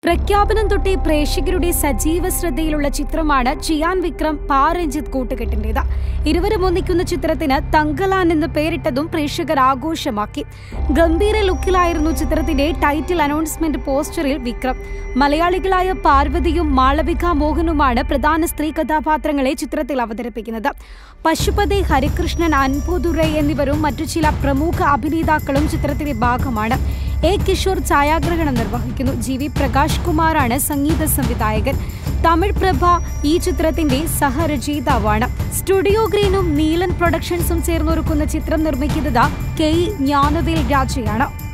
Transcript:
പ്രഖ്യാപനം തൊട്ടേ പ്രേക്ഷകരുടെ സജീവ ശ്രദ്ധയിലുള്ള ചിത്രമാണ് ചിയാൻ വിക്രം പാ രഞ്ജിത്ത് കൂട്ടുകെട്ടിൻ്റെത് ഇരുവരും ഒന്നിക്കുന്ന ചിത്രത്തിന് തങ്കലാൻ എന്ന് പേരിട്ടതും പ്രേക്ഷകർ ആഘോഷമാക്കി ഗംഭീര ലുക്കിലായിരുന്നു ചിത്രത്തിന്റെ ടൈറ്റിൽ അനൗൺസ്മെന്റ് പോസ്റ്ററിൽ വിക്രം മലയാളികളായ പാർവതിയും മാളവിക മോഹനുമാണ് പ്രധാന സ്ത്രീ കഥാപാത്രങ്ങളെ ചിത്രത്തിൽ അവതരിപ്പിക്കുന്നത് പശുപതി ഹരികൃഷ്ണൻ അൻപുദുറൈ എന്നിവരും മറ്റു ചില പ്രമുഖ അഭിനേതാക്കളും ചിത്രത്തിന്റെ ഭാഗമാണ് എ കിഷോർ ഛായാഗ്രഹണം നിർവഹിക്കുന്നു ജി വി പ്രകാശ് കുമാറാണ് സംഗീത സംവിധായകൻ തമിഴ് പ്രഭ ഈ ചിത്രത്തിന്റെ സഹരചയിതാവാണ് സ്റ്റുഡിയോ ഗ്രീനും നീലൻ പ്രൊഡക്ഷൻസും ചേർന്നൊരുക്കുന്ന ചിത്രം നിർമ്മിക്കുന്നത് കെ ഇ ജ്ഞാനവേൽ രാജയാണ്